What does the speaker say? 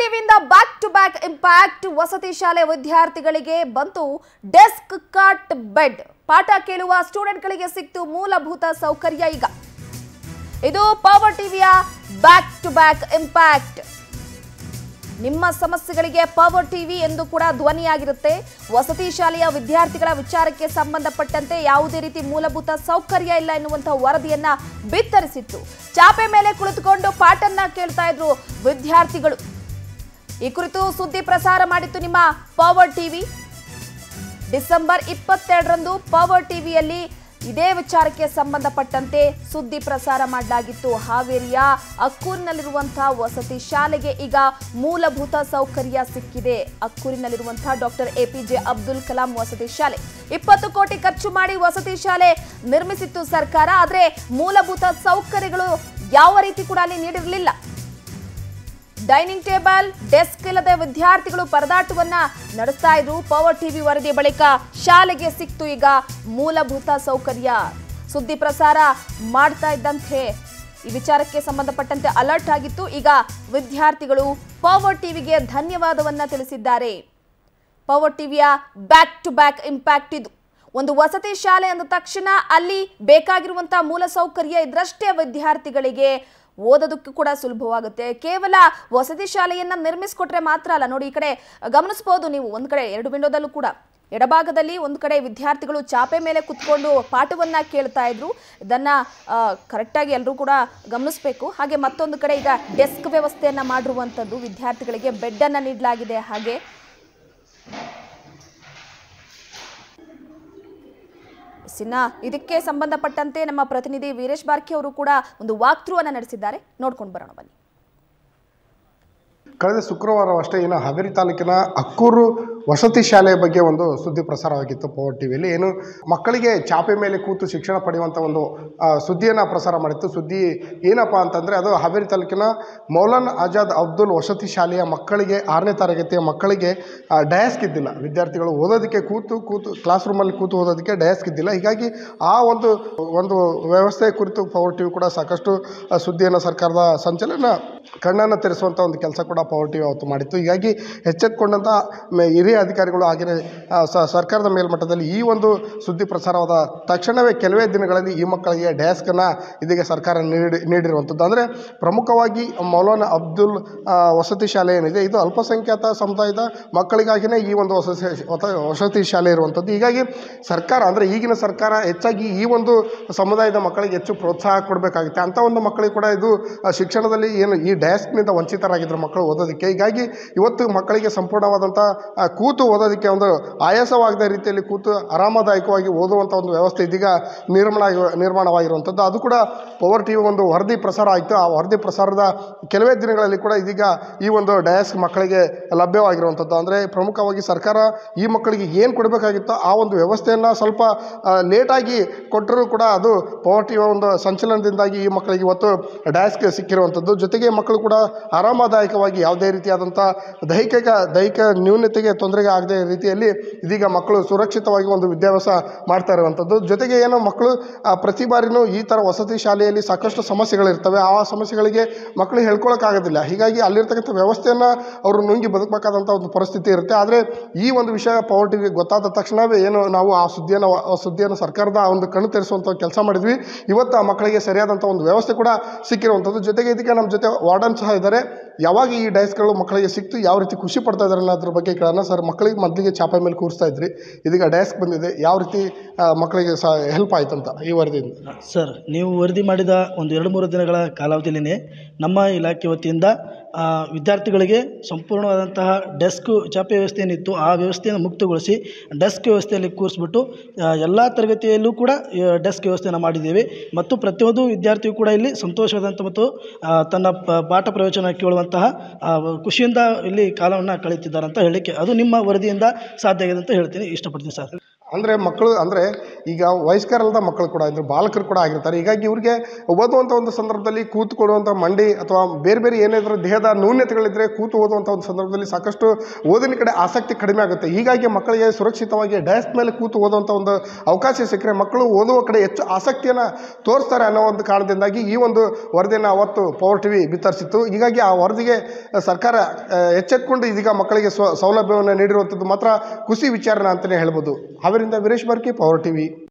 ಟಿವಿಯಿಂದ back to back impact ವಸತಿ ಶಾಲೆ ವಿದ್ಯಾರ್ಥಿಗಳಿಗೆ ಬಂತು ಡೆಸ್ಕ್ ಕಟ್ ಬೆಡ್ ಪಾಠ ಕೇಳುವ ಸ್ಟೂಡೆಂಟ್ಗಳಿಗೆ ಸಿಕ್ತು ಮೂಲಭೂತ ಸೌಕರ್ಯ ಈಗ ಇದು ಪವರ್ ಟಿವಿಯ ಬ್ಯಾಕ್ ಟು ಬ್ಯಾಕ್ ಇಂಪ್ಯಾಕ್ಟ್ ನಿಮ್ಮ ಸಮಸ್ಯೆಗಳಿಗೆ ಪವರ್ ಟಿವಿ ಎಂದು ಕೂಡ ಧ್ವನಿಯಾಗಿರುತ್ತೆ ವಸತಿ ಶಾಲೆಯ ವಿದ್ಯಾರ್ಥಿಗಳ ವಿಚಾರಕ್ಕೆ ಸಂಬಂಧಪಟ್ಟಂತೆ ಯಾವುದೇ ರೀತಿ ಮೂಲಭೂತ ಸೌಕರ್ಯ ಇಲ್ಲ ಎನ್ನುವಂತಹ ವರದಿಯನ್ನ ಬಿತ್ತರಿಸಿತ್ತು ಚಾಪೆ ಮೇಲೆ ಕುಳಿತುಕೊಂಡು ಪಾಠನ್ನ ಕೇಳ್ತಾ ಇದ್ರು ವಿದ್ಯಾರ್ಥಿಗಳು ಈ ಕುರಿತು ಸುದ್ದಿ ಪ್ರಸಾರ ಮಾಡಿತ್ತು ನಿಮ್ಮ ಪವರ್ ಟಿವಿ ಡಿಸೆಂಬರ್ ಇಪ್ಪತ್ತೆರಡರಂದು ಪವರ್ ಟಿವಿಯಲ್ಲಿ ಇದೇ ವಿಚಾರಕ್ಕೆ ಸಂಬಂಧಪಟ್ಟಂತೆ ಸುದ್ದಿ ಪ್ರಸಾರ ಮಾಡಲಾಗಿತ್ತು ಹಾವೇರಿಯ ಅಕ್ಕೂರಿನಲ್ಲಿರುವಂತಹ ವಸತಿ ಶಾಲೆಗೆ ಈಗ ಮೂಲಭೂತ ಸೌಕರ್ಯ ಸಿಕ್ಕಿದೆ ಅಕ್ಕೂರಿನಲ್ಲಿರುವಂತಹ ಡಾಕ್ಟರ್ ಎಪಿಜೆ ಅಬ್ದುಲ್ ಕಲಾಂ ವಸತಿ ಶಾಲೆ ಇಪ್ಪತ್ತು ಕೋಟಿ ಖರ್ಚು ಮಾಡಿ ವಸತಿ ಶಾಲೆ ನಿರ್ಮಿಸಿತ್ತು ಸರ್ಕಾರ ಆದರೆ ಮೂಲಭೂತ ಸೌಕರ್ಯಗಳು ಯಾವ ರೀತಿ ಕೂಡ ಅಲ್ಲಿ ನೀಡಿರಲಿಲ್ಲ ಡೈನಿಂಗ್ ಟೇಬಲ್ ಡೆಸ್ಕ್ ಇಲ್ಲದೆ ವಿದ್ಯಾರ್ಥಿಗಳು ಪರದಾಟವನ್ನ ನಡೆಸ್ತಾ ಇದ್ರು ಪವರ್ ಟಿವಿ ವರದಿ ಬಳಿಕ ಶಾಲೆಗೆ ಸಿಕ್ತು ಈಗ ಮೂಲಭೂತ ಸೌಕರ್ಯ ಸುದ್ದಿ ಪ್ರಸಾರ ಮಾಡ್ತಾ ಇದ್ದಂತೆ ಈ ವಿಚಾರಕ್ಕೆ ಸಂಬಂಧಪಟ್ಟಂತೆ ಅಲರ್ಟ್ ಆಗಿತ್ತು ಈಗ ವಿದ್ಯಾರ್ಥಿಗಳು ಪವರ್ ಟಿವಿಗೆ ಧನ್ಯವಾದವನ್ನ ತಿಳಿಸಿದ್ದಾರೆ ಪವರ್ ಟಿವಿಯ ಬ್ಯಾಕ್ ಟು ಬ್ಯಾಕ್ ಇಂಪ್ಯಾಕ್ಟ್ ಇದು ಒಂದು ವಸತಿ ಶಾಲೆ ಅಂದ ತಕ್ಷಣ ಅಲ್ಲಿ ಬೇಕಾಗಿರುವಂತಹ ಮೂಲ ಸೌಕರ್ಯ ಇದ್ರಷ್ಟೇ ವಿದ್ಯಾರ್ಥಿಗಳಿಗೆ ಓದೋದಕ್ಕೂ ಕೂಡ ಸುಲಭವಾಗುತ್ತೆ ಕೇವಲ ವಸತಿ ಶಾಲೆಯನ್ನ ನಿರ್ಮಿಸಿಕೊಟ್ರೆ ಮಾತ್ರ ಅಲ್ಲ ನೋಡಿ ಈ ಕಡೆ ಗಮನಿಸಬಹುದು ನೀವು ಒಂದ್ ಕಡೆ ಎರಡು ವಿಂಡೋದಲ್ಲೂ ಕೂಡ ಎಡಭಾಗದಲ್ಲಿ ಒಂದು ಕಡೆ ವಿದ್ಯಾರ್ಥಿಗಳು ಚಾಪೆ ಮೇಲೆ ಕುತ್ಕೊಂಡು ಪಾಠವನ್ನ ಕೇಳ್ತಾ ಇದ್ರು ಇದನ್ನ ಕರೆಕ್ಟಾಗಿ ಎಲ್ಲರೂ ಕೂಡ ಗಮನಿಸಬೇಕು ಹಾಗೆ ಮತ್ತೊಂದು ಕಡೆ ಈಗ ಡೆಸ್ಕ್ ವ್ಯವಸ್ಥೆಯನ್ನ ಮಾಡಿರುವಂಥದ್ದು ವಿದ್ಯಾರ್ಥಿಗಳಿಗೆ ಬೆಡ್ ಅನ್ನ ನೀಡಲಾಗಿದೆ ಹಾಗೆ ಸಿನ್ನ ಇದಕ್ಕೆ ಸಂಬಂಧಪಟ್ಟಂತೆ ನಮ್ಮ ಪ್ರತಿನಿಧಿ ವೀರೇಶ್ ಬಾರ್ಕಿ ಅವರು ಕೂಡ ಒಂದು ವಾಕ್ ಥ್ರೂ ಅನ್ನ ನಡೆಸಿದ್ದಾರೆ ನೋಡ್ಕೊಂಡು ಬರೋಣ ಬನ್ನಿ ಕಳೆದ ಶುಕ್ರವಾರವಷ್ಟೇ ಏನು ಹಾವೇರಿ ತಾಲೂಕಿನ ಅಕ್ಕೂರು ವಸತಿ ಶಾಲೆಯ ಬಗ್ಗೆ ಒಂದು ಸುದ್ದಿ ಪ್ರಸಾರವಾಗಿತ್ತು ಪವರ್ ಟಿವಿಯಲ್ಲಿ ಏನು ಮಕ್ಕಳಿಗೆ ಚಾಪೆ ಮೇಲೆ ಕೂತು ಶಿಕ್ಷಣ ಪಡೆಯುವಂಥ ಒಂದು ಆ, ಸುದ್ದಿಯನ್ನು ಪ್ರಸಾರ ಮಾಡಿತ್ತು ಸುದ್ದಿ ಏನಪ್ಪ ಅಂತಂದರೆ ಅದು ಹಾವೇರಿ ತಾಲೂಕಿನ ಮೌಲಾನ್ ಆಜಾದ್ ಅಬ್ದುಲ್ ವಸತಿ ಶಾಲೆಯ ಮಕ್ಕಳಿಗೆ ಆರನೇ ತರಗತಿಯ ಮಕ್ಕಳಿಗೆ ಆ, ಡಯಾಸ್ಕ್ ಇದ್ದಿಲ್ಲ ವಿದ್ಯಾರ್ಥಿಗಳು ಓದೋದಕ್ಕೆ ಕೂತು ಕೂತು ಕ್ಲಾಸ್ ರೂಮಲ್ಲಿ ಕೂತು ಓದೋದಕ್ಕೆ ಡಯಾಸ್ಕ್ ಇದ್ದಿಲ್ಲ ಹೀಗಾಗಿ ಆ ಒಂದು ಒಂದು ವ್ಯವಸ್ಥೆ ಕುರಿತು ಪವರ್ ಟಿವಿ ಕೂಡ ಸಾಕಷ್ಟು ಆ, ಸುದ್ದಿಯನ್ನು ಸರ್ಕಾರದ ಸಂಚಲನ ಕಣ್ಣನ್ನು ತೆರೆಸುವಂಥ ಒಂದು ಕೆಲಸ ಕೂಡ ಪವರ್ ಟಿವಿ ಅವತ್ತು ಮಾಡಿತ್ತು ಹೀಗಾಗಿ ಎಚ್ಚೆತ್ತುಕೊಂಡಂಥ ಮ- ಹಿರಿಯ ಅಧಿಕಾರಿಗಳು ಹಾಗೆಯೇ ಆ, ಸ- ಸರ್ಕಾರದ ಮೇಲ್ಮಟ್ಟದಲ್ಲಿ ಈ ಒಂದು ಸುದ್ದಿ ಪ್ರಸಾರವಾದ ತಕ್ಷಣವೇ ಕೆಲವೇ ದಿನಗಳಲ್ಲಿ ಈ ಮಕ್ಕಳಿಗೆ ಡ್ಯಾಸ್ಕನ್ನು ಇದೀಗ ಸರ್ಕಾರ ನೀಡಿ ನೀಡಿರುವಂಥದ್ದು ಅಂದರೆ ಪ್ರಮುಖವಾಗಿ ಮೌಲಾನ ಅಬ್ದುಲ್ ಆ, ವಸತಿ ಶಾಲೆ ಏನಿದೆ ಇದು ಅಲ್ಪಸಂಖ್ಯಾತ ಸಮುದಾಯದ ಮಕ್ಕಳಿಗಾಗಿಯೇ ಈ ಒಂದು ವಸತಿ ವತ- ವಸತಿ ಶಾಲೆ ಇರುವಂಥದ್ದು ಹೀಗಾಗಿ ಸರ್ಕಾರ ಅಂದರೆ ಈಗಿನ ಸರ್ಕಾರ ಹೆಚ್ಚಾಗಿ ಈ ಒಂದು ಸಮುದಾಯದ ಮಕ್ಕಳಿಗೆ ಹೆಚ್ಚು ಪ್ರೋತ್ಸಾಹ ಕೊಡಬೇಕಾಗುತ್ತೆ ಅಂಥ ಒಂದು ಮಕ್ಕಳಿಗೆ ಕೂಡ ಇದು ಆ, ಶಿಕ್ಷಣದಲ್ಲಿ ಏನು ಈ ಡ್ಯಾಸ್ಕ್ನಿಂದ ವಂಚಿತರಾಗಿದ್ದರು ಮಕ್ಕಳು ಓದೋದಕ್ಕೆ ಹೀಗಾಗಿ ಇವತ್ತು ಮಕ್ಕಳಿಗೆ ಸಂಪೂರ್ಣವಾದಂಥ ಆ, ಕೂತು ಓದೋದಕ್ಕೆ ಒಂದು ಆಯಾಸವಾಗದ ರೀತಿಯಲ್ಲಿ ಕೂತು ಆರಾಮದಾಯಕವಾಗಿ ಓದುವಂಥ ಒಂದು ವ್ಯವಸ್ಥೆ ಇದೀಗ ನಿರ್ಮಾಣ ಆಗಿ- ನಿರ್ಮಾಣವಾಗಿರುವಂಥದ್ದು ಅದು ಕೂಡ ಪವರ್ ಟಿವಿ ಒಂದು ವರದಿ ಪ್ರಸಾರ ಆಯಿತು ಆ ವರದಿ ಪ್ರಸಾರದ ಕೆಲವೇ ದಿನಗಳಲ್ಲಿ ಕೂಡ ಇದೀಗ ಈ ಒಂದು ಡಯಾಸ್ಕ್ ಮಕ್ಕಳಿಗೆ ಲಭ್ಯವಾಗಿರುವಂಥದ್ದು ಅಂದರೆ ಪ್ರಮುಖವಾಗಿ ಸರ್ಕಾರ ಈ ಮಕ್ಕಳಿಗೆ ಏನು ಕೊಡಬೇಕಾಗಿತ್ತೋ ಆ ಒಂದು ವ್ಯವಸ್ಥೆಯನ್ನು ಸ್ವಲ್ಪ ಆ, ಲೇಟಾಗಿ ಕೊಟ್ಟರೂ ಕೂಡ ಅದು ಪವರ್ ಟಿವಿಯ ಒಂದು ಸಂಚಲನದಿಂದಾಗಿ ಈ ಮಕ್ಕಳಿಗೆ ಇವತ್ತು ಡಯಾಸ್ಕ್ ಸಿಕ್ಕಿರುವಂಥದ್ದು ಜೊತೆಗೆ ಮಕ್ಕಳು ಕೂಡ ಆರಾಮದಾಯಕವಾಗಿ ಯಾವುದೇ ರೀತಿಯಾದಂಥ ದೈಹಿಕ ದೈಹಿಕ ನ್ಯೂನತೆಗೆ ತೊಂದರೆಗೆ ಆಗದೆ ರೀತಿಯಲ್ಲಿ ಇದೀಗ ಮಕ್ಕಳು ಸುರಕ್ಷಿತವಾಗಿ ಒಂದು ವಿದ್ಯಾಭ್ಯಾಸ ಮಾಡ್ತಾ ಇರುವಂಥದ್ದು ಜೊತೆಗೆ ಏನೋ ಮಕ್ಕಳು ಆ, ಪ್ರತಿ ಬಾರಿನೂ ಈ ಥರ ವಸತಿ ಶಾಲೆಯಲ್ಲಿ ಸಾಕಷ್ಟು ಸಮಸ್ಯೆಗಳಿರ್ತವೆ ಆ ಸಮಸ್ಯೆಗಳಿಗೆ ಮಕ್ಕಳು ಹೇಳ್ಕೊಳಕ್ಕಾಗೋದಿಲ್ಲ ಹೀಗಾಗಿ ಅಲ್ಲಿರ್ತಕ್ಕಂಥ ವ್ಯವಸ್ಥೆಯನ್ನು ಅವರು ನುಂಗಿ ಬದುಕಬೇಕಾದಂಥ ಒಂದು ಪರಿಸ್ಥಿತಿ ಇರುತ್ತೆ ಆದರೆ ಈ ಒಂದು ವಿಷಯ ಪವರ್ ಟಿವಿಗೆ ಗೊತ್ತಾದ ತಕ್ಷಣವೇ ಏನು ನಾವು ಆ ಸುದ್ದಿಯನ್ನು ಆ ಸುದ್ದಿಯನ್ನು ಸರ್ಕಾರದ ಆ ಒಂದು ಕಣ್ಣು ತೆರೆಸುವಂಥ ಕೆಲಸ ಮಾಡಿದ್ವಿ ಇವತ್ತು ಆ ಮಕ್ಕಳಿಗೆ ಸರಿಯಾದಂಥ ಒಂದು ವ್ಯವಸ್ಥೆ ಕೂಡ ಸಿಕ್ಕಿರುವಂಥದ್ದು ಜೊತೆಗೆ ಇದಕ್ಕೆ ನಮ್ಮ ಜೊತೆ ವಾರ್ಡನ್ ಸಹ ಇದ್ದಾರೆ ಯಾವಾಗ ಈ ಡೈಸ್ಗಳು ಮಕ್ಕಳಿಗೆ ಸಿಕ್ತು ಯಾವ ರೀತಿ ಖುಷಿ ಪಡ್ತಾ ಇದ್ದಾರೆ ಅನ್ನೋದ್ರ ಬಗ್ಗೆ ಕೇಳೋಣ ಸರ್ ಮಕ್ಕಳಿಗೆ ಮೊದಲಿಗೆ ಚಾಪೆ ಮೇಲೆ ಕೂರಿಸ್ತಾ ಇದ್ರಿ ಇದೀಗ ಡೈಸ್ಕ್ ಬಂದಿದೆ ಯಾವ ರೀತಿ ಆ, ಮಕ್ಕಳಿಗೆ ಸಹ ಹೆಲ್ಪ್ ಆಯ್ತು ಅಂತ ಈ ವರದಿಯಿಂದ ಸರ್ ನೀವು ವರದಿ ಮಾಡಿದ ಒಂದು ಎರಡು ಮೂರು ದಿನಗಳ ಕಾಲಾವಧಿಯಲ್ಲಿನೇ ನಮ್ಮ ಇಲಾಖೆ ವತಿಯಿಂದ ಆ, ವಿದ್ಯಾರ್ಥಿಗಳಿಗೆ ಸಂಪೂರ್ಣವಾದಂತಹ ಡೆಸ್ಕ್ ಚಾಪೆ ವ್ಯವಸ್ಥೆ ಏನಿತ್ತು ಆ ವ್ಯವಸ್ಥೆಯನ್ನು ಮುಕ್ತಗೊಳಿಸಿ ಡೆಸ್ಕ್ ವ್ಯವಸ್ಥೆಯಲ್ಲಿ ಕೂರಿಸ್ಬಿಟ್ಟು ಎಲ್ಲ ತರಗತಿಯಲ್ಲೂ ಕೂಡ ಆ, ಡೆಸ್ಕ್ ವ್ಯವಸ್ಥೆಯನ್ನು ಮಾಡಿದ್ದೇವೆ ಮತ್ತು ಪ್ರತಿಯೊಂದು ವಿದ್ಯಾರ್ಥಿಯು ಕೂಡ ಇಲ್ಲಿ ಸಂತೋಷವಾದಂಥ ಮತ್ತು ಆ, ತನ್ನ ಪ- ಪಾಠ ಪ್ರವಚನ ಕೇಳುವಂತಹ ಆ, ಖುಷಿಯಿಂದ ಇಲ್ಲಿ ಕಾಲವನ್ನು ಕಳೀತಿದ್ದಾರೆ ಅಂತ ಹೇಳಲಿಕ್ಕೆ ಅದು ನಿಮ್ಮ ವರದಿಯಿಂದ ಸಾಧ್ಯ ಆಗಿದೆ ಅಂತ ಹೇಳ್ತೀನಿ ಇಷ್ಟಪಡ್ತೀನಿ ಸರ್ ಅಂದರೆ ಮಕ್ಕಳು ಅಂದರೆ ಈಗ ವಯಸ್ಕರಲ್ಲದ ಮಕ್ಕಳು ಕೂಡ ಇದ್ರು ಬಾಲಕರು ಕೂಡ ಆಗಿರ್ತಾರೆ ಹೀಗಾಗಿ ಇವ್ರಿಗೆ ಓದುವಂಥ ಒಂದು ಸಂದರ್ಭದಲ್ಲಿ ಕೂತು ಕೊಡುವಂಥ ಮಂಡಿ ಅಥವಾ ಬೇರೆ ಬೇರೆ ಏನಾದರೂ ದೇಹದ ನ್ಯೂನ್ಯತೆಗಳಿದ್ದರೆ ಕೂತು ಓದುವಂಥ ಒಂದು ಸಂದರ್ಭದಲ್ಲಿ ಸಾಕಷ್ಟು ಓದಿನ ಕಡೆ ಆಸಕ್ತಿ ಕಡಿಮೆ ಆಗುತ್ತೆ ಹೀಗಾಗಿ ಮಕ್ಕಳಿಗೆ ಸುರಕ್ಷಿತವಾಗಿ ಡೆಸ್ಕ್ ಮೇಲೆ ಕೂತು ಓದುವಂಥ ಒಂದು ಅವಕಾಶ ಸಿಕ್ಕರೆ ಮಕ್ಕಳು ಓದುವ ಕಡೆ ಹೆಚ್ಚು ಆಸಕ್ತಿಯನ್ನು ತೋರಿಸ್ತಾರೆ ಅನ್ನೋ ಒಂದು ಕಾರಣದಿಂದಾಗಿ ಈ ಒಂದು ವರದಿಯನ್ನು ಅವತ್ತು ಪವರ್ ಟಿವಿ ಬಿತ್ತರಿಸಿತ್ತು ಹೀಗಾಗಿ ಆ ವರದಿಗೆ ಸರ್ಕಾರ ಆ, ಎಚ್ಚೆತ್ಕೊಂಡು ಇದೀಗ ಮಕ್ಕಳಿಗೆ ಸ್ವ ಸೌಲಭ್ಯವನ್ನು ನೀಡಿರುವಂಥದ್ದು ಮಾತ್ರ ಖುಷಿ ವಿಚಾರನ ಅಂತಲೇ ಹೇಳ್ಬೋದು ಹಾವೇರಿಂದ ವೀರೇಶ್ ಬರ್ಕಿ ಪವರ್ ಟಿವಿ